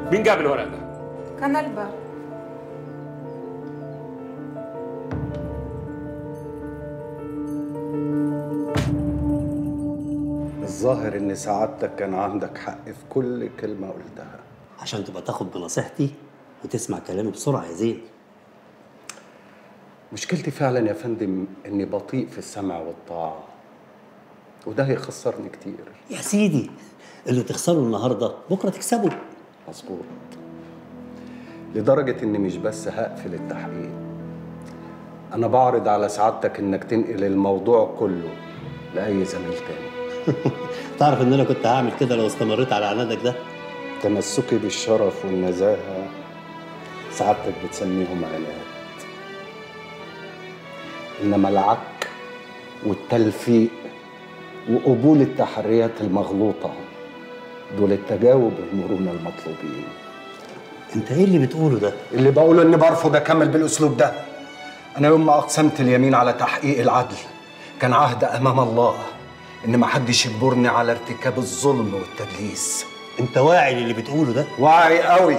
مين جاب الورق ده كان الباب الظاهر ان سعادتك كان عندك حق في كل كلمه قلتها عشان تبقى تاخد بنصيحتي وتسمع كلامي بسرعه يا زين مشكلتي فعلا يا فندم اني بطيء في السمع والطاعه وده هيخسرني كتير يا سيدي اللي تخسره النهارده بكره تكسبه مظبوط لدرجه اني مش بس هقفل التحقيق انا بعرض على سعادتك انك تنقل الموضوع كله لاي زميل تاني تعرف ان انا كنت هعمل كده لو استمريت على عنادك ده تمسكي بالشرف والنزاهه سعادتك بتسميهم عناد انما العك والتلفيق وقبول التحريات المغلوطه دول التجاوب المرونه المطلوبين انت ايه اللي بتقوله ده اللي بقوله اني برفض اكمل بالاسلوب ده انا يوم ما اقسمت اليمين على تحقيق العدل كان عهد امام الله ان ما حدش يجبرني على ارتكاب الظلم والتدليس انت واعي للي بتقوله ده واعي قوي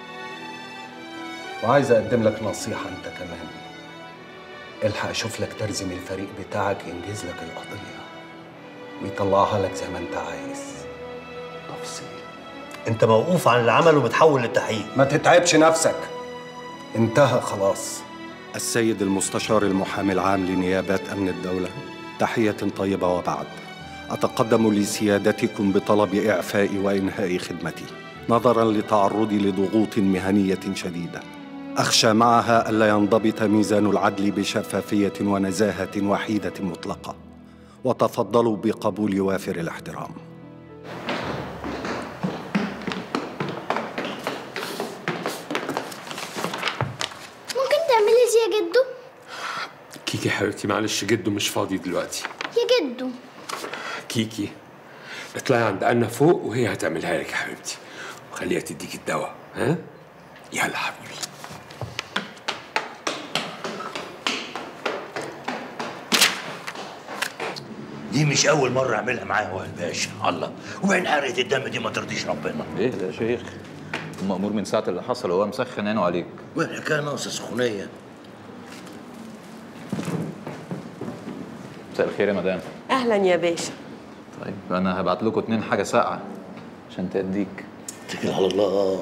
وعايز اقدم لك نصيحه انت كمان الحق اشوف لك ترزم الفريق بتاعك ينجز لك القضيه ويطلعها لك زي ما انت عايز تفصيل انت موقوف عن العمل وبتحول للتحقيق ما تتعبش نفسك انتهى خلاص السيد المستشار المحامي العام لنيابات أمن الدولة تحية طيبة وبعد أتقدم لسيادتكم بطلب إعفاء وإنهاء خدمتي نظرا لتعرضي لضغوط مهنية شديدة أخشى معها ألا ينضبط ميزان العدل بشفافية ونزاهة وحيدة مطلقة وتفضلوا بقبول وافر الاحترام ممكن تعملي زي يا جدو كيكي حبيبتي معلش جده مش فاضي دلوقتي يا جدو كيكي اطلعي عند أنا فوق وهي هتعملها لك يا حبيبتي وخليها تديك الدواء ها يلا حبيبي دي مش أول مرة أعملها معايا هو الباشا الله وبعدين حرقة الدم دي ما ترضيش ربنا ايه ده يا شيخ المأمور من ساعة اللي حصل هو مسخن عينه عليك وإحنا كان ناقصة سخونية مساء الخير يا مدام اهلا يا باشا طيب انا هبعت لكم اتنين حاجة ساقعة عشان تأديك اتكل على الله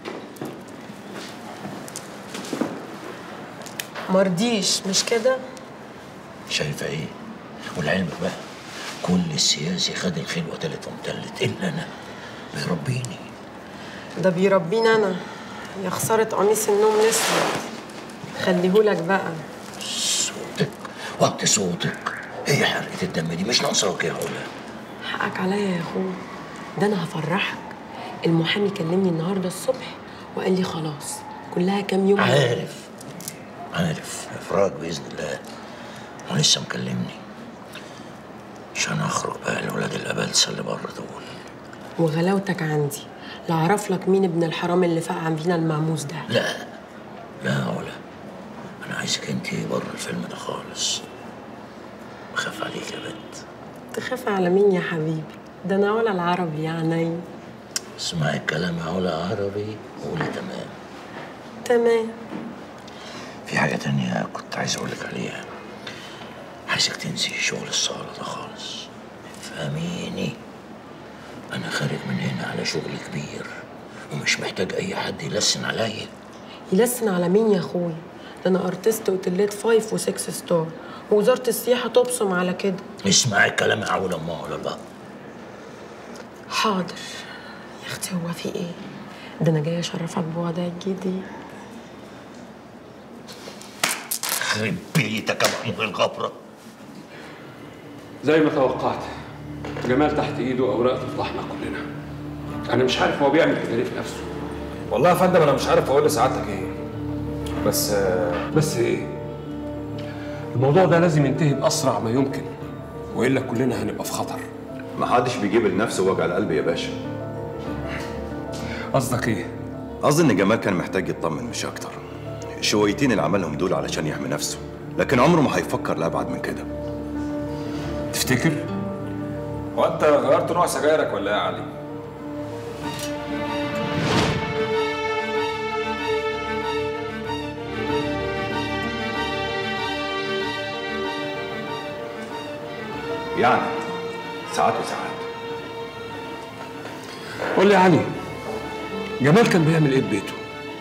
مرضيش مش كده شايفة إيه؟ ولعلمك بقى كل السياسي خد الخيل وتلت ومتلت إلا أنا بيربيني ده بيربيني انا يا خساره قميص النوم الاسود خليهولك بقى صوتك وقت صوتك هي حرقة الدم دي مش ناقصاك يا علا حقك عليا يا اخويا ده انا هفرحك المحامي كلمني النهارده الصبح وقال لي خلاص كلها كام يوم عارف عارف افراج باذن الله ولسه مكلمني عشان اخرج بقى لولاد الابلسه اللي بره دول وغلاوتك عندي لا اعرف لك مين ابن الحرام اللي فقع بينا المعموس ده لا لا يا علا انا عايزك انت بره الفيلم ده خالص بخاف عليك يا بنت تخاف على مين يا حبيبي ده انا ولا العربي يعني اسمعي الكلام يا علا عربي وقولي تمام تمام في حاجه تانية كنت عايز اقولك عليها عايزك تنسي شغل الصالة ده خالص فهميني أنا خارج من هنا على شغل كبير ومش محتاج أي حد يلسن عليا يلسن على مين يا اخويا ده انا ارتست اوتيلات فايف وسكس ستار ووزاره السياحه تبصم على كده اسمعي الكلام يا عول أمه ولا لا حاضر يا اختي هو في ايه ده انا جايه اشرفك بوضع الجديد خرب بيتك يا محمود الغبرة زي ما توقعت جمال تحت ايده اوراق تفضحنا كلنا انا مش عارف هو بيعمل كده ليه في نفسه والله يا فندم انا مش عارف اقول لسعادتك ايه بس بس ايه الموضوع ده لازم ينتهي باسرع ما يمكن والا كلنا هنبقى في خطر محدش بيجيب لنفسه وجع القلب يا باشا قصدك ايه قصدي ان جمال كان محتاج يطمن مش اكتر شويتين اللي عملهم دول علشان يحمي نفسه لكن عمره ما هيفكر لابعد من كده تفتكر هو انت غيرت نوع سجايرك ولا ايه يا علي؟ يعني ساعات وساعات قول لي يا علي جمال كان بيعمل ايه في بيته؟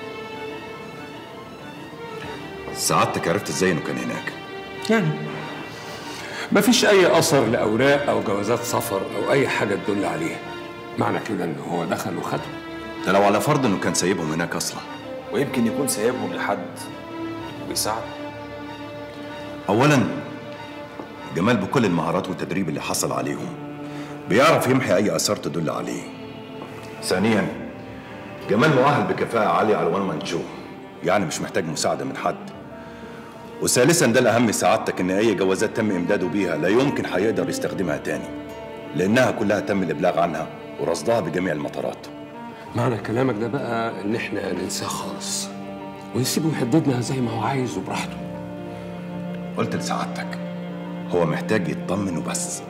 سعادتك عرفت ازاي انه كان هناك يعني مفيش اي اثر لاوراق او جوازات سفر او اي حاجه تدل عليه معنى كده ان هو دخل وخده ده لو على فرض انه كان سايبهم هناك اصلا ويمكن يكون سايبهم لحد ويساعده اولا جمال بكل المهارات والتدريب اللي حصل عليهم بيعرف يمحي اي اثار تدل عليه ثانيا جمال مؤهل بكفاءة عالية على الوان مان شو يعني مش محتاج مساعدة من حد وثالثا ده الأهم سعادتك إن أي جوازات تم إمداده بيها لا يمكن هيقدر يستخدمها تاني لأنها كلها تم الإبلاغ عنها ورصدها بجميع المطارات معنى كلامك ده بقى ان احنا ننساه خالص ونسيبه يهددنا زي ما هو عايز وبراحته قلت لسعادتك هو محتاج يطمن وبس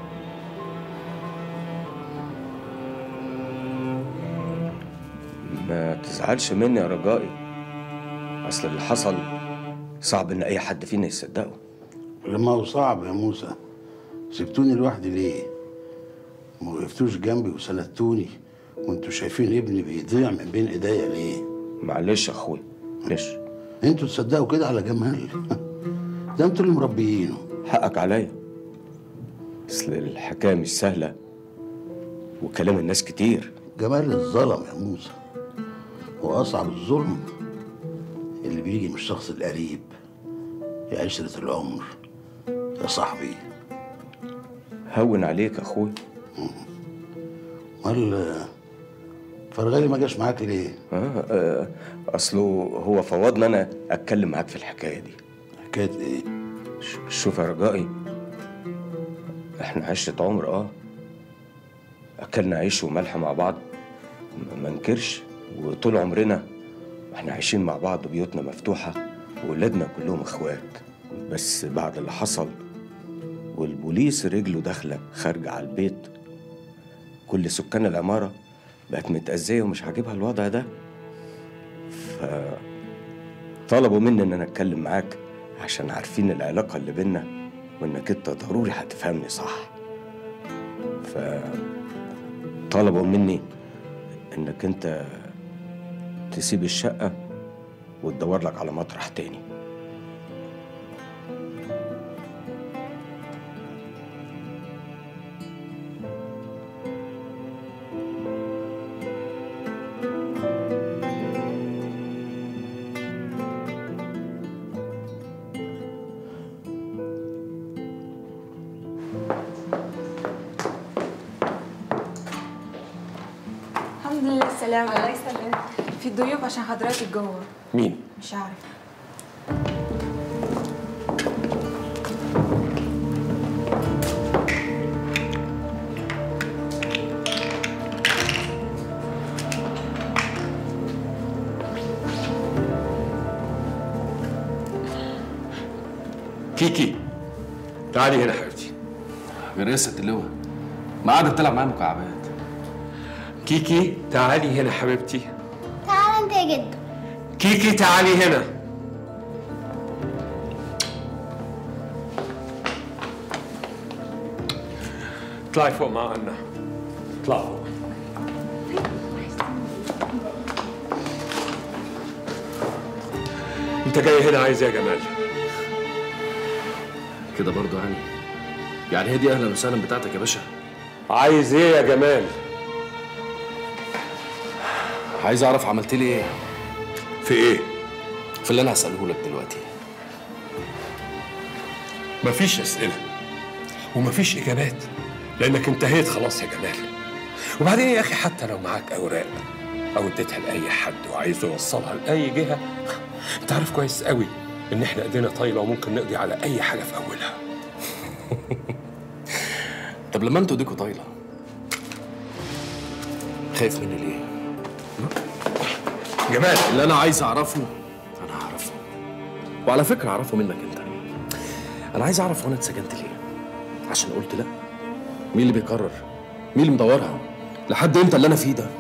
ما تزعلش مني يا رجائي اصل اللي حصل صعب ان اي حد فينا يصدقه لما هو صعب يا موسى سبتوني لوحدي ليه؟ ما وقفتوش جنبي وسندتوني وانتوا شايفين ابني بيضيع من بين ايديا ليه؟ معلش يا اخويا معلش انتوا تصدقوا كده على جمال ده انتوا اللي مربيينه حقك عليا اصل الحكايه مش سهله وكلام الناس كتير جمال الظلم يا موسى واصعب الظلم اللي بيجي من الشخص القريب يا عشرة العمر يا صاحبي هون عليك يا اخويا امال فرغالي ما جاش معاك ليه؟ آه آه اصله هو فوضنا انا اتكلم معاك في الحكايه دي حكايه ايه؟ شوف يا رجائي احنا عشرة عمر اه اكلنا عيش وملح مع بعض م- ما انكرش وطول عمرنا احنا عايشين مع بعض بيوتنا مفتوحة وولادنا كلهم اخوات بس بعد اللي حصل والبوليس رجله داخلة خارجة على البيت كل سكان العمارة بقت متأذية ومش عاجبها الوضع ده ف طلبوا مني ان انا اتكلم معاك عشان عارفين العلاقة اللي بينا وانك انت ضروري هتفهمني صح ف طلبوا مني انك انت تسيب الشقة وتدور لك على مطرح تاني الحمد لله السلامة الله يسلمك في ضيوف عشان حضرتك جوه مين؟ مش عارف كيكي تعالي هنا حبيبتي رئاسة اللواء ما قاعدة بتلعب معايا مكعبات كيكي تعالي هنا حبيبتي تعال انت يا جدو كيكي تعالي هنا اطلعي فوق مع أنا اطلعي فوق انت جاي هنا عايز ايه يا جمال كده برضو يعني يعني هي دي اهلا وسهلا بتاعتك يا باشا عايز ايه يا جمال عايز اعرف عملت لي ايه في ايه في اللي انا هساله لك دلوقتي مفيش اسئله ومفيش اجابات لانك انتهيت خلاص يا جمال وبعدين يا اخي حتى لو معاك اوراق او اديتها لاي حد وعايز يوصلها لاي جهه انت عارف كويس قوي ان احنا ايدينا طايله وممكن نقضي على اي حاجه في اولها طب لما انتوا ايديكوا طايله خايف مني ليه جمال اللي انا عايز اعرفه انا هعرفه وعلى فكره اعرفه منك انت انا عايز اعرف وانا اتسجنت ليه عشان قلت لا مين اللي بيقرر مين اللي مدورها لحد امتى اللي انا فيه ده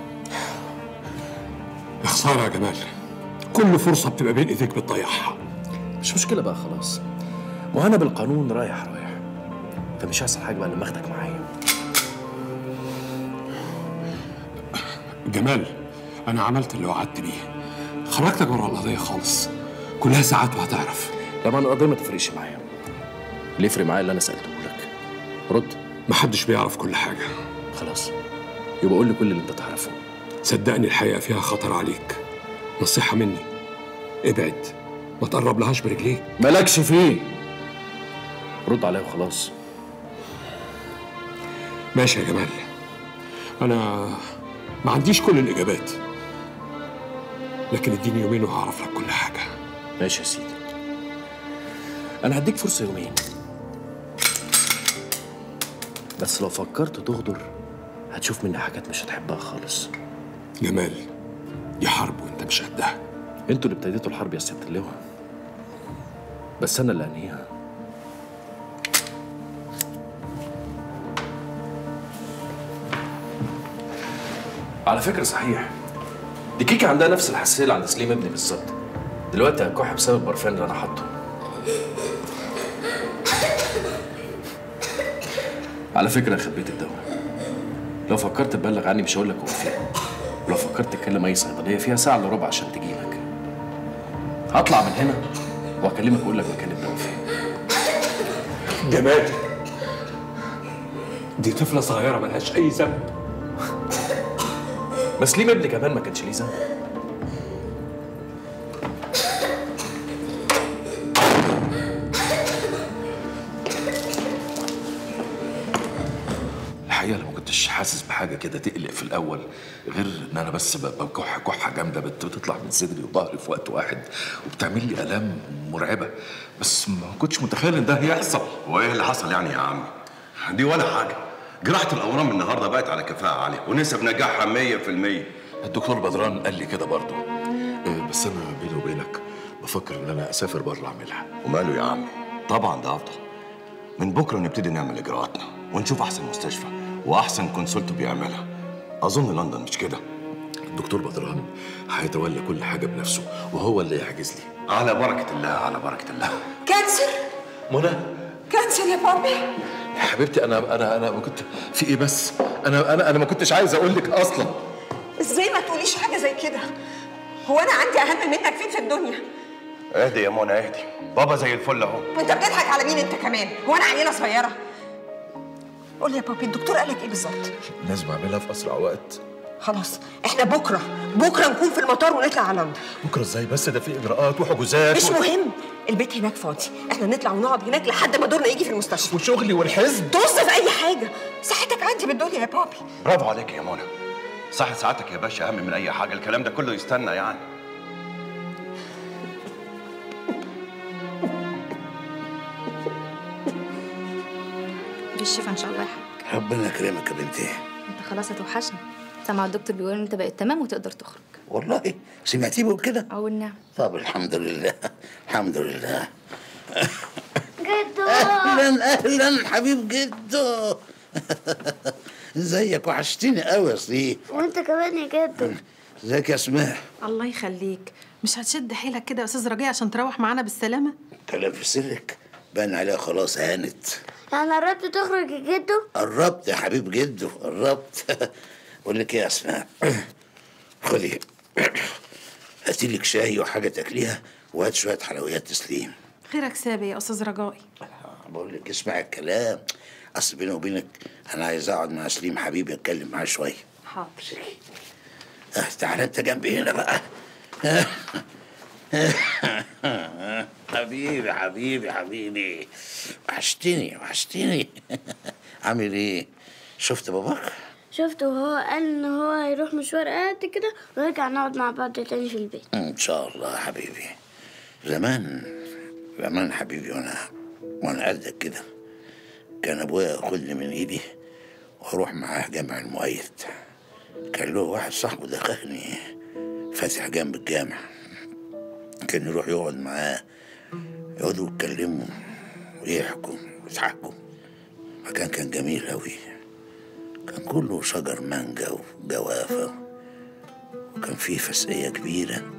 يا خساره يا جمال كل فرصه بتبقى بين ايديك بتضيعها مش مشكله بقى خلاص ما انا بالقانون رايح رايح فمش هيحصل حاجه بقى لما اخدك معايا جمال انا عملت اللي وعدت بيه خرجتك بره القضيه خالص كلها ساعات وهتعرف طبعا القضيه ما تفرقش معايا اللي يفرق معايا اللي انا سالته لك رد محدش بيعرف كل حاجه خلاص يبقى قول لي كل اللي انت تعرفه صدقني الحقيقه فيها خطر عليك نصيحه مني ابعد ما تقرب لهاش برجليك مالكش فيه رد عليا وخلاص ماشي يا جمال انا ما عنديش كل الاجابات لكن اديني يومين وهعرف لك كل حاجه ماشي يا سيدي انا هديك فرصه يومين بس لو فكرت تغدر هتشوف مني حاجات مش هتحبها خالص جمال دي حرب وانت مش قدها انتوا اللي ابتديتوا الحرب يا ست اللواء بس انا اللي انهيها على فكره صحيح دي كيكه عندها نفس الحساسيه اللي عند سليم ابني بالظبط دلوقتي هكح بسبب البرفان اللي انا حاطه على فكره خبيت الدواء لو فكرت تبلغ عني مش هقول لك هو فين ولو فكرت تكلم اي صيدليه فيها ساعه الا ربع عشان تجيلك هطلع من هنا واكلمك واقول لك مكان الدواء فين جمال دي طفله صغيره ملهاش اي ذنب بس ليه ابني كمان ما كانش ليه ذنب الحقيقه انا ما كنتش حاسس بحاجه كده تقلق في الاول غير ان انا بس ب- بكح كحه جامده بت- بتطلع من صدري وظهري في وقت واحد وبتعمل لي الام مرعبه بس ما كنتش متخيل ان ده هيحصل وايه اللي حصل يعني يا عم دي ولا حاجه جراحه الاورام النهارده بقت على كفاءه عاليه ونسب نجاحها 100% الدكتور بدران قال لي كده برضه آه، بس انا بيني وبينك بفكر ان انا اسافر بره اعملها وماله يا عم طبعا ده افضل من بكره نبتدي نعمل اجراءاتنا ونشوف احسن مستشفى واحسن كونسلت بيعملها اظن لندن مش كده الدكتور بدران هيتولى كل حاجه بنفسه وهو اللي يحجز لي على بركه الله على بركه الله كانسر منى كانسر يا بابي يا حبيبتي انا انا انا ما كنت في ايه بس انا انا انا ما كنتش عايز اقول لك اصلا ازاي ما تقوليش حاجه زي كده هو انا عندي اهم منك فين في الدنيا اهدي يا منى اهدي بابا زي الفل اهو وانت بتضحك على مين انت كمان هو انا عيله صغيره قول لي يا بابي الدكتور قالك ايه بالظبط لازم اعملها في اسرع وقت خلاص احنا بكره بكره نكون في المطار ونطلع على لندن بكره ازاي بس ده في اجراءات وحجوزات مش و- مهم البيت هناك فاضي احنا نطلع ونقعد هناك لحد ما دورنا يجي في المستشفى وشغلي والحزب طز في اي حاجه صحتك عندي بالدنيا يا بابي برافو عليك يا منى صح ساعتك يا باشا اهم من اي حاجه الكلام ده كله يستنى يعني بالشفا ان شاء الله يا حاج ربنا يكرمك يا بنتي انت خلاص هتوحشنا سمع الدكتور بيقول ان انت بقيت تمام وتقدر تخرج والله سمعتيه بيقول كده او النعم طب الحمد لله الحمد لله جدو اهلا اهلا حبيب جدو ازيك وحشتيني قوي يا سليم وانت كمان يا جدو ازيك يا اسماء الله يخليك مش هتشد حيلك كده يا استاذ رجاء عشان تروح معانا بالسلامه كلام في سرك بان عليها خلاص هانت يعني قربت تخرج يا جدو قربت يا حبيب جدو قربت بقول لك ايه يا اسماء خدي هاتي لك شاي وحاجه تاكليها وهات شويه حلويات تسليم خيرك سابق يا استاذ رجائي بقول لك اسمع الكلام اصل بيني وبينك انا عايز اقعد مع سليم حبيبي اتكلم معاه شويه حاضر اه تعالى انت جنبي هنا بقى حبيبي حبيبي حبيبي وحشتني وحشتني عامل ايه شفت باباك شفته وهو قال ان هو هيروح مشوار قد كده ونرجع نقعد مع بعض تاني في البيت ان شاء الله يا حبيبي زمان زمان حبيبي وانا وانا قدك كده كان ابويا ياخدني من ايدي واروح معاه جامع المؤيد كان له واحد صاحبه دخلني فاتح جنب الجامع كان يروح يقعد معاه يقعدوا يتكلموا ويحكوا ويضحكوا مكان كان جميل أوي كان كله شجر مانجا وجوافة وكان فيه فسقية كبيرة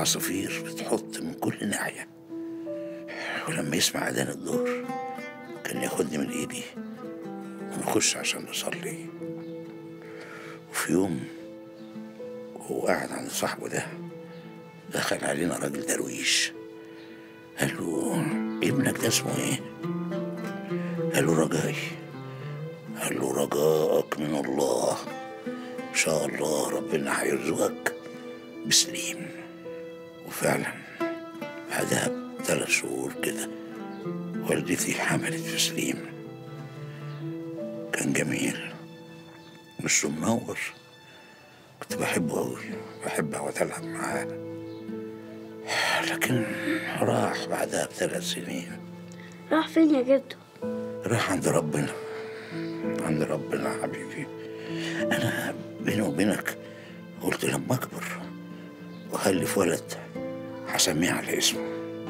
العصافير بتحط من كل ناحية ولما يسمع أذان الظهر كان إن ياخدني من إيدي ونخش عشان نصلي وفي يوم وهو قاعد عند صاحبه ده دخل علينا راجل درويش قال له ابنك ده اسمه ايه؟ قال له رجاي قال له رجاءك من الله ان شاء الله ربنا هيرزقك بسليم وفعلا بعدها بثلاث شهور كده والدتي حملت في سليم كان جميل وشه منور كنت بحبه أوي بحب أقعد ألعب معاه لكن راح بعدها بثلاث سنين راح فين يا جدو راح عند ربنا عند ربنا يا حبيبي أنا بيني وبينك قلت لما أكبر وأخلف ولد هسميه على اسمه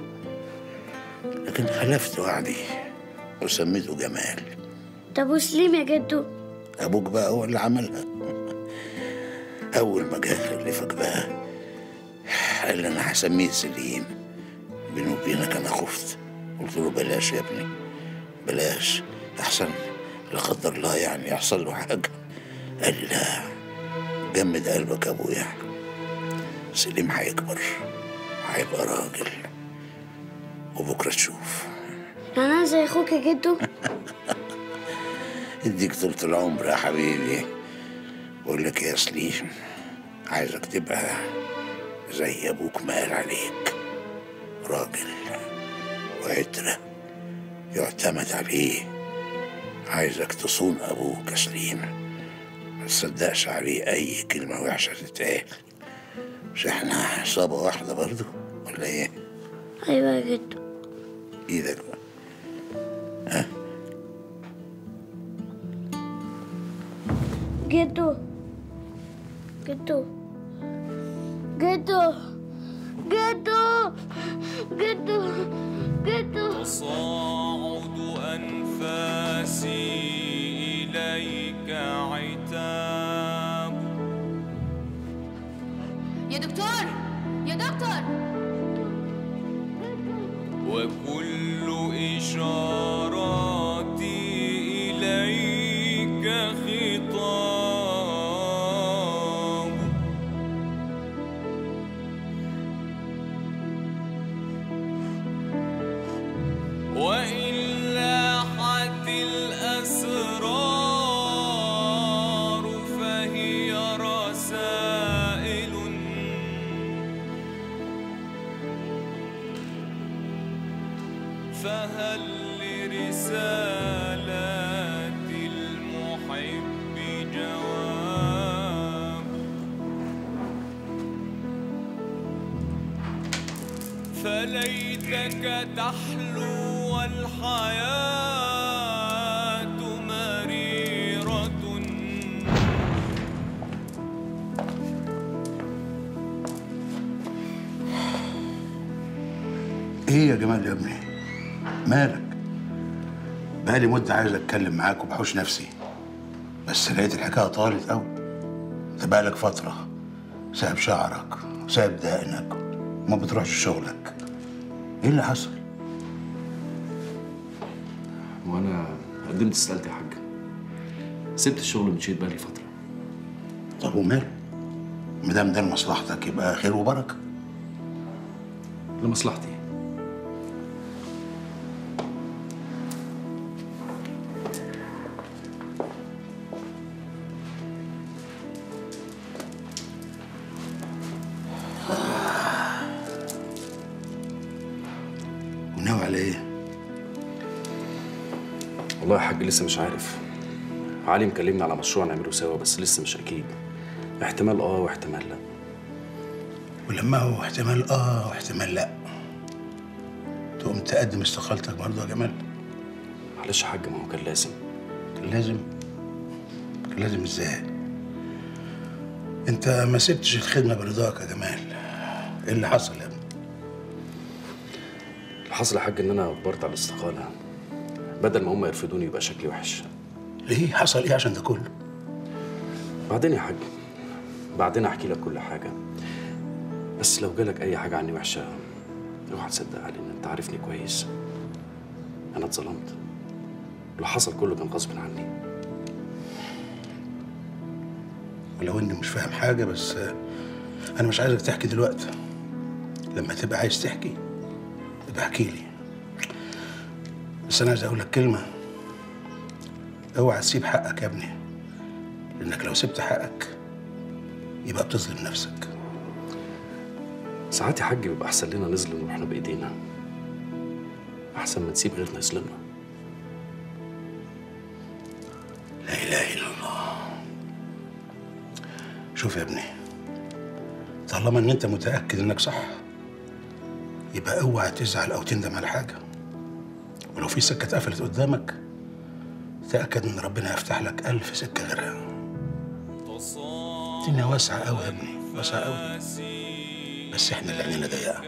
لكن خلفت وعدي وسميته جمال طب وسليم يا جدو أبوك بقى هو اللي عملها أول ما جه خلفك بقى قال لي أنا هسميه سليم بيني وبينك أنا خفت قلت له بلاش يا ابني بلاش أحسن لا قدر الله يعني يحصل له حاجة قال لي لا جمد قلبك يا أبويا سليم هيكبر هيبقى راجل وبكرة تشوف يعني انا زي اخوك يا جدو اديك طولة العمر يا حبيبي بقول لك يا سليم عايزك تبقى زي ابوك ما قال عليك راجل وعترة يعتمد عليه عايزك تصون ابوك يا سليم ما تصدقش عليه اي كلمة وحشة تتقال مش احنا عصابة واحدة برضو ولا ايه ايوه يا جدو ايدك بقى ها جدو جدو جدو جدو جدو جدو تصاعد أنفاسي إليك عتاب يا دكتور يا دكتور وكل إشاراتي إليك خطاب وإن لاحت الأسرار فهي رسائل فهل لرسالات المحب جواب فليتك تحلو والحياة مريرة ايه يا جمال يا ابني مالك بقالي مدة عايز اتكلم معاك وبحوش نفسي بس لقيت الحكاية طالت قوي انت بقالك فترة سايب شعرك وسايب دقنك وما بتروحش شغلك ايه اللي حصل؟ وانا قدمت استقالتي يا حاج سبت الشغل ومشيت بقالي فتره طب وماله؟ مدام ده لمصلحتك يبقى خير وبركة لمصلحتي وناوي على ايه؟ والله يا حاج لسه مش عارف علي مكلمني على مشروع نعمله سوا بس لسه مش اكيد احتمال اه واحتمال لا ولما هو احتمال اه واحتمال لا تقوم تقدم استقالتك برضه يا جمال معلش يا حاج ما هو كان لازم كان لازم كان لازم ازاي انت ما سبتش الخدمه برضاك يا جمال ايه اللي حصل يا ابني اللي حصل يا حاج ان انا اجبرت على الاستقاله بدل ما هم يرفضوني يبقى شكلي وحش ليه حصل ايه عشان ده كله بعدين يا حاج بعدين احكي لك كل حاجه بس لو جالك اي حاجه عني وحشه اوعى تصدق علي ان انت عارفني كويس انا اتظلمت اللي حصل كله كان غصب عني ولو اني مش فاهم حاجه بس آه، انا مش عايزك تحكي دلوقتي لما تبقى عايز تحكي يبقى احكي لي بس انا عايز اقول لك كلمه اوعى تسيب حقك يا ابني لانك لو سبت حقك يبقى بتظلم نفسك ساعات يا حاج بيبقى احسن لنا نظلم واحنا بايدينا احسن ما نسيب غيرنا يظلمنا لا اله الا الله شوف يا ابني طالما ان انت متاكد انك صح يبقى اوعى تزعل او تندم على حاجه ولو في سكه اتقفلت قدامك تاكد ان ربنا يفتح لك الف سكه غيرها الدنيا واسعه قوي يا ابني واسعه قوي بس احنا اللي عينينا ضيقه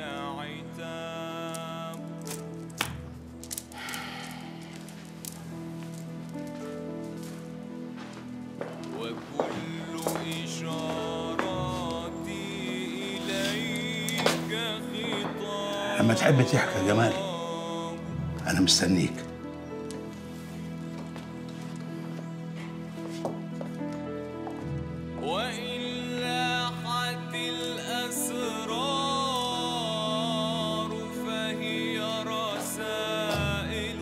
لما تحب تحكي يا جمال انا مستنيك وإن لاحت الأسرار فهي رسائل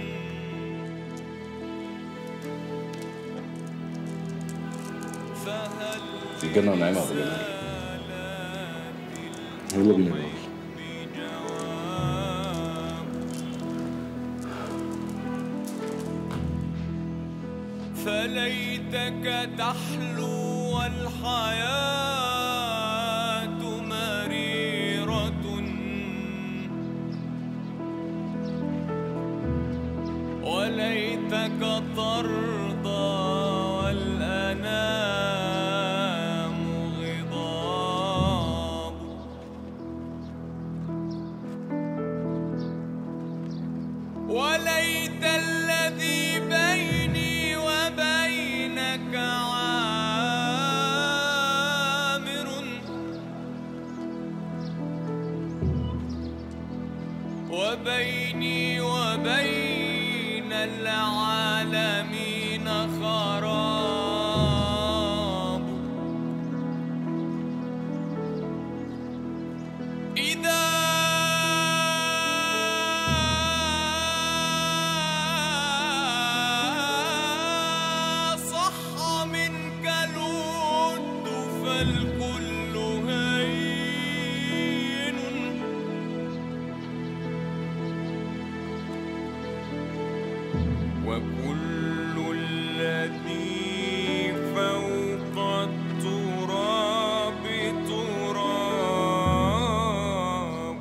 فهل الجنة ونعيمة يا أبو جمال يلا بينا نقول فليتك تحلو والحياة مريرة وليتك ترضى والأنام غضاب وليت الذي بيني وبينك عامر وبيني وبين العالمين خراب إذا صح منك الود فالكل هين وكل الذي فوق التراب تراب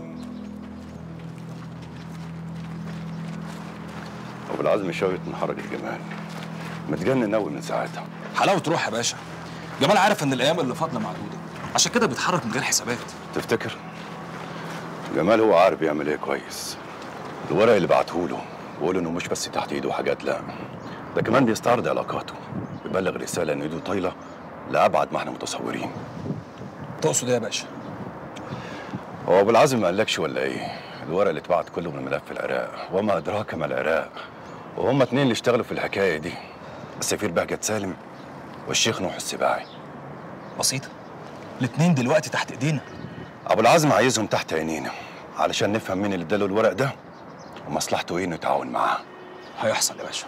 ابو العزم شوية من حرج الجمال متجنن قوي من ساعتها حلاوه روح يا باشا جمال عارف ان الايام اللي فاضله معدوده عشان كده بيتحرك من غير حسابات تفتكر جمال هو عارف يعمل ايه كويس الورق اللي بعته له بيقول انه مش بس تحت ايده حاجات لا ده كمان بيستعرض علاقاته بيبلغ رساله ان ايده طايله لابعد ما احنا متصورين تقصد ايه يا باشا هو ابو العزم ما قالكش ولا ايه الورق اللي اتبعت كله من ملف العراق وما ادراك ما العراق وهم اتنين اللي اشتغلوا في الحكايه دي السفير بهجت سالم والشيخ نوح السباعي بسيطه الاتنين دلوقتي تحت ايدينا ابو العزم عايزهم تحت عينينا علشان نفهم مين اللي اداله الورق ده ومصلحته ايه نتعاون معاه هيحصل يا باشا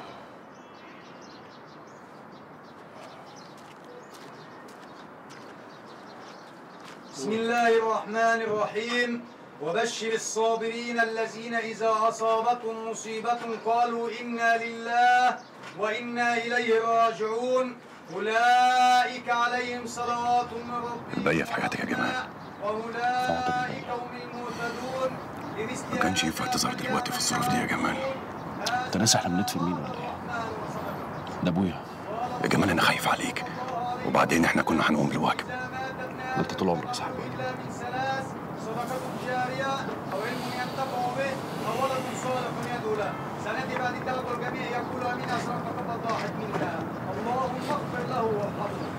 بسم الله الرحمن الرحيم وبشر الصابرين الذين إذا أصابتهم مصيبة قالوا إنا لله وإنا إليه راجعون أولئك عليهم صلوات من ربهم بقية في حياتك يا جمال وأولئك هم المهتدون ما كانش ينفع تظهر دلوقتي في الظروف دي يا جمال انت ناسي احنا بندفن مين ولا ايه؟ ده ابويا يا جمال انا خايف عليك وبعدين احنا كنا هنقوم بالواجب ده انت طول عمرك صاحب واجب صدقة جارية أو علم ينتفع به أو ولد صالح يدعو له سندي بعد الدعوة الجميع يقول أمين أسرق قبل ضاحك منا اللهم اغفر له وارحمه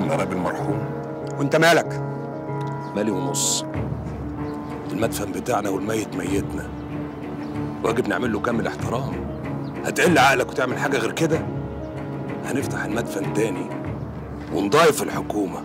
على قراب المرحوم وانت مالك مالي ونص المدفن بتاعنا والميت ميتنا واجب نعمل له كامل احترام هتقل عقلك وتعمل حاجه غير كده هنفتح المدفن تاني ونضايف الحكومه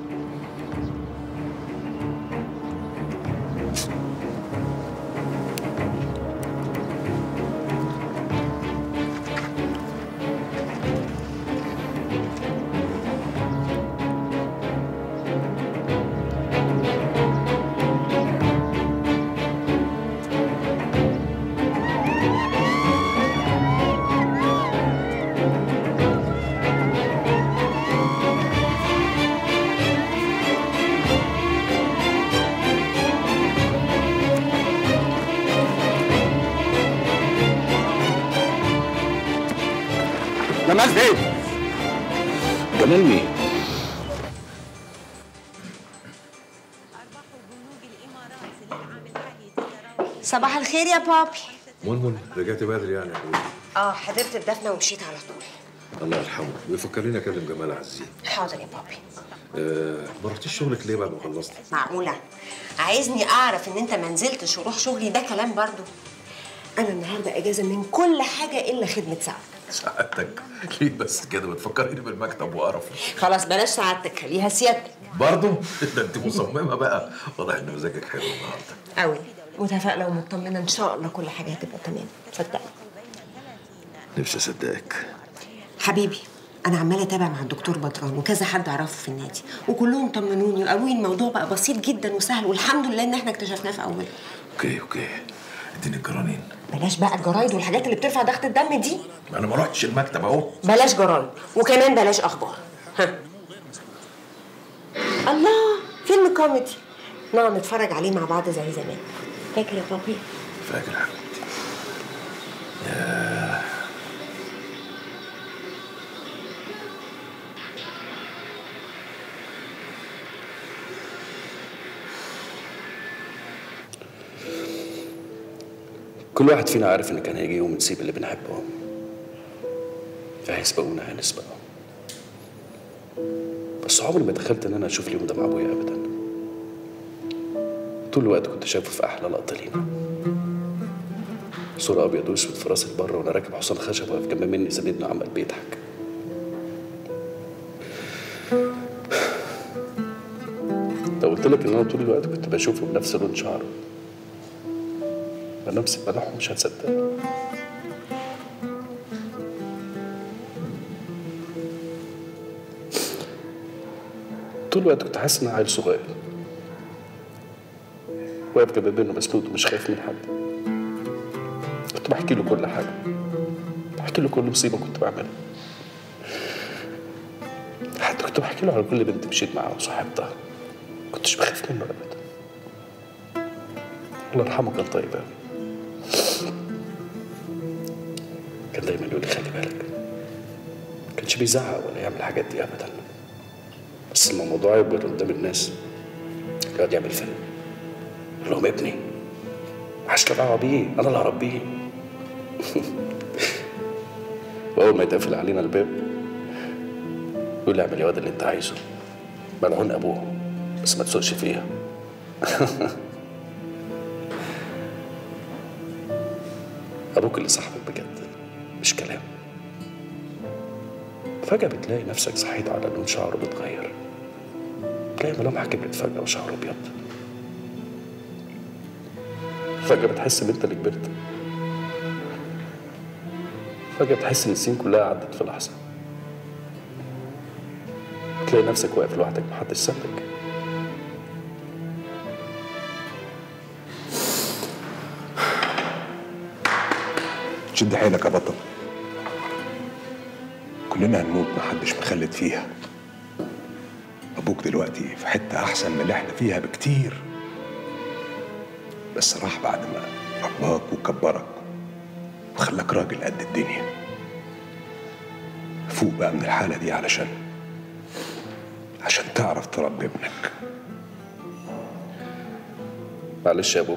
جمال فين؟ جمال مين؟ صباح الخير يا بابي منمن رجعت بدري يعني يا حبيبي اه حضرت الدفنه ومشيت على طول الله يرحمه ويفكرني اكلم جمال عزيز حاضر يا بابي آه ما رحتيش شغلك ليه بعد ما خلصت؟ معقوله عايزني اعرف ان انت ما نزلتش وروح شغلي ده كلام برضو انا النهارده اجازه من كل حاجه الا خدمه سعد سعادتك ليه بس كده بتفكريني بالمكتب وقرف خلاص بلاش سعادتك خليها سيادتك برضه ده انت مصممه بقى واضح ان مزاجك حلو النهارده قوي متفائله ومطمنه ان شاء الله كل حاجه هتبقى تمام صدقني نفسي اصدقك حبيبي انا عماله اتابع مع الدكتور بدران وكذا حد اعرفه في النادي وكلهم طمنوني وقالوا لي الموضوع بقى بسيط جدا وسهل والحمد لله ان احنا اكتشفناه في اوله اوكي اوكي اديني الجرانين بلاش بقى الجرايد والحاجات اللي بترفع ضغط الدم دي انا ما رحتش المكتب اهو بلاش جرايد وكمان بلاش اخبار ها الله فيلم كوميدي نقعد نتفرج عليه مع بعض زي زمان فاكر يا بابي فاكر يا حبيبتي ياه كل واحد فينا عارف ان كان هيجي يوم نسيب اللي بنحبه فهيسبقونا هنسبقهم بس عمري ما تخيلت ان انا اشوف اليوم ده مع ابويا ابدا طول الوقت كنت شايفه في احلى لقطه لينا صورة ابيض واسود في راس البر وانا راكب حصان خشب واقف جنب مني سندني وعمال بيضحك لو قلت لك ان انا طول الوقت كنت بشوفه بنفس لون شعره بنفس ملامحه مش هتصدق طول الوقت كنت حاسس ان انا عيل صغير واقف جنب بينه مسنود ومش خايف من حد كنت بحكي له كل حاجه بحكي له كل مصيبه كنت بعملها حتى كنت بحكي له على كل بنت مشيت معاها وصاحبتها كنتش بخاف منه ابدا الله يرحمه كان طيب قوي كان دايما يقول لي خلي بالك ما كانش بيزعق ولا يعمل الحاجات دي ابدا بس لما الموضوع يكبر قدام الناس يقعد يعمل فيلم يقول لهم ابني محدش له دعوه بيه انا اللي هربيه واول ما يتقفل علينا الباب يقول لي اعمل يا واد اللي انت عايزه ملعون ابوه بس ما تسوقش فيها ابوك اللي صاحبك بجد مش كلام فجأة بتلاقي نفسك صحيت على لون شعره بيتغير تلاقي ملامحك كبرت فجأة وشعره أبيض فجأة بتحس إن أنت اللي كبرت فجأة بتحس إن السنين كلها عدت في لحظة تلاقي نفسك واقف لوحدك محدش سابك شد حيلك يا بطل كلنا هنموت محدش مخلد فيها ابوك دلوقتي في حته احسن من اللي احنا فيها بكتير بس راح بعد ما رباك وكبرك وخلاك راجل قد الدنيا فوق بقى من الحاله دي علشان عشان تعرف تربي ابنك معلش يا بوب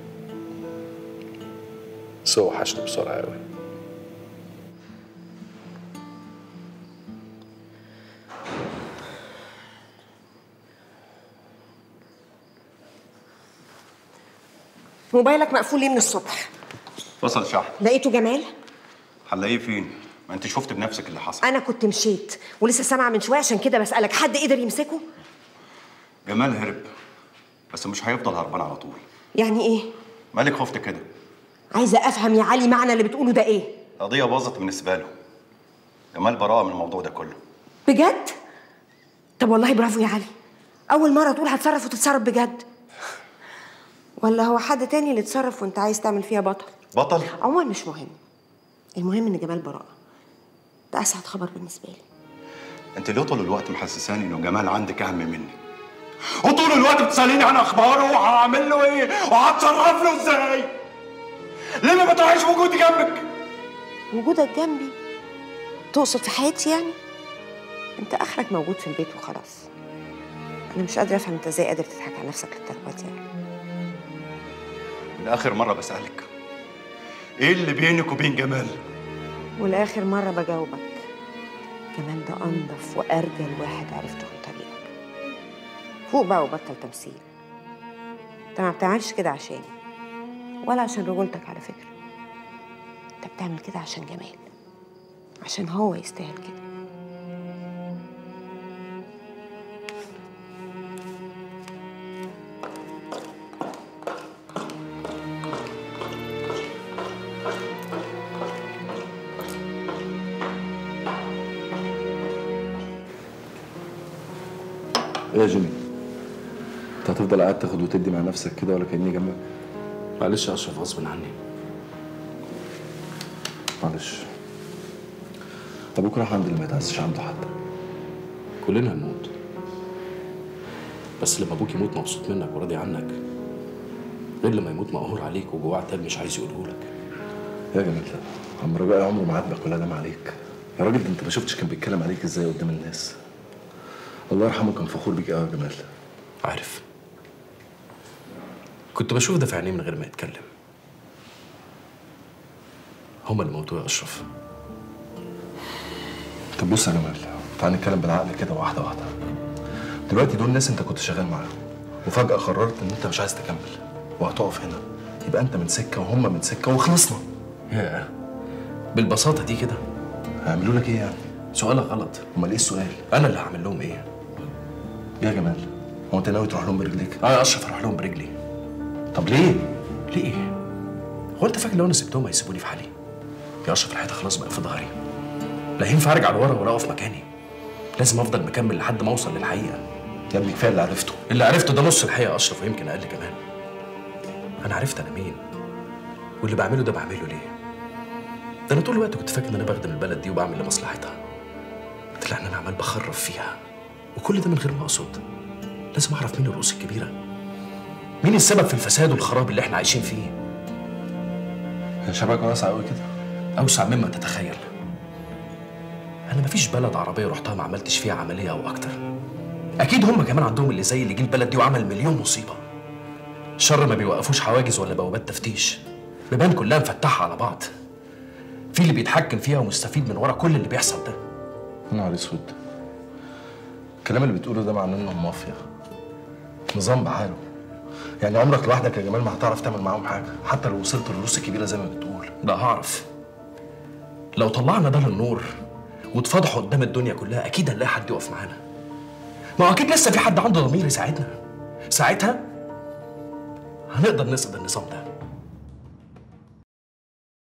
بس هو وحشني بسرعة أوي موبايلك مقفول ليه من الصبح فصل شحن لقيته جمال هنلاقيه فين؟ ما انت شفت بنفسك اللي حصل انا كنت مشيت ولسه سامعه من شويه عشان كده بسالك حد قدر يمسكه جمال هرب بس مش هيفضل هربان على طول يعني ايه مالك خفت كده عايزه افهم يا علي معنى اللي بتقوله ده ايه قضية باظت بالنسبة له جمال براءة من الموضوع ده كله بجد طب والله برافو يا علي اول مره تقول هتصرف وتتصرف بجد ولا هو حد تاني اللي اتصرف وانت عايز تعمل فيها بطل بطل عموما مش مهم المهم ان جمال براءه ده اسعد خبر بالنسبه لي انت ليه طول الوقت محسساني انه جمال عندك اهم مني وطول الوقت بتساليني عن اخباره وهعمل له ايه وهتصرف له ازاي ليه ما بتراعيش وجودي جنبك وجودك جنبي تقصد في حياتي يعني انت اخرك موجود في البيت وخلاص انا مش قادره افهم انت ازاي قادر تضحك على نفسك للدرجه دي يعني من اخر مرة بسألك ايه اللي بينك وبين جمال ولاخر مره بجاوبك جمال ده انضف وارجل واحد عرفته من طريقك فوق بقى وبطل تمثيل انت ما بتعملش كده عشاني ولا عشان رجولتك على فكره انت بتعمل كده عشان جمال عشان هو يستاهل كده ايه يا جيمي انت هتفضل قاعد تاخد وتدي مع نفسك كده ولا كاني جنبك معلش يا اشرف غصب عني معلش ابوك راح عند اللي ما يتعزش عنده حد كلنا هنموت بس لما ابوك يموت مبسوط منك وراضي عنك غير لما يموت مقهور عليك وجواه عتاب مش عايز يقوله لك يا جميل عم رجاء عمره ما عاتبك ولا نام عليك يا راجل ده انت ما شفتش كان بيتكلم عليك ازاي قدام الناس الله يرحمه كان فخور بيك قوي يا جمال عارف كنت بشوف ده في عينيه من غير ما يتكلم هما اللي موتوه يا اشرف طب بص يا جمال تعال نتكلم بالعقل كده واحده واحده دلوقتي دول ناس انت كنت شغال معاهم وفجاه قررت ان انت مش عايز تكمل وهتقف هنا يبقى انت من سكه وهم من سكه وخلصنا يا بالبساطه دي كده هيعملوا لك ايه يعني سؤالك غلط امال ايه السؤال انا اللي هعمل لهم ايه يا جمال هو انت ناوي تروح لهم برجليك اه يا اشرف اروح لهم برجلي طب ليه ليه هو انت فاكر لو انا سبتهم هيسيبوني في حالي يا اشرف الحيطه خلاص بقى في ظهري لا ينفع ارجع لورا ولا اقف مكاني لازم افضل مكمل لحد ما اوصل للحقيقه يا ابني كفايه اللي عرفته اللي عرفته ده نص الحقيقه يا اشرف ويمكن اقل كمان انا عرفت انا مين واللي بعمله ده بعمله ليه ده انا طول الوقت كنت فاكر ان انا بخدم البلد دي وبعمل لمصلحتها طلع ان انا عمال بخرب فيها وكل ده من غير ما اقصد لازم اعرف مين الرؤوس الكبيره مين السبب في الفساد والخراب اللي احنا عايشين فيه يا شبكه واسعه قوي كده اوسع مما تتخيل انا مفيش بلد عربيه رحتها ما عملتش فيها عمليه او اكتر اكيد هم كمان عندهم اللي زي اللي جه البلد دي وعمل مليون مصيبه الشر ما بيوقفوش حواجز ولا بوابات تفتيش بيبان كلها مفتحه على بعض في اللي بيتحكم فيها ومستفيد من ورا كل اللي بيحصل ده يا نهار اسود الكلام اللي بتقوله ده معناه انهم مافيا نظام بحاله يعني عمرك لوحدك يا جمال ما هتعرف تعمل معاهم حاجه حتى لو وصلت للرؤوس الكبيره زي ما بتقول لا هعرف لو طلعنا ده للنور واتفضحوا قدام الدنيا كلها اكيد هنلاقي حد يقف معانا ما هو اكيد لسه في حد عنده ضمير يساعدنا ساعتها هنقدر نسقط النظام ده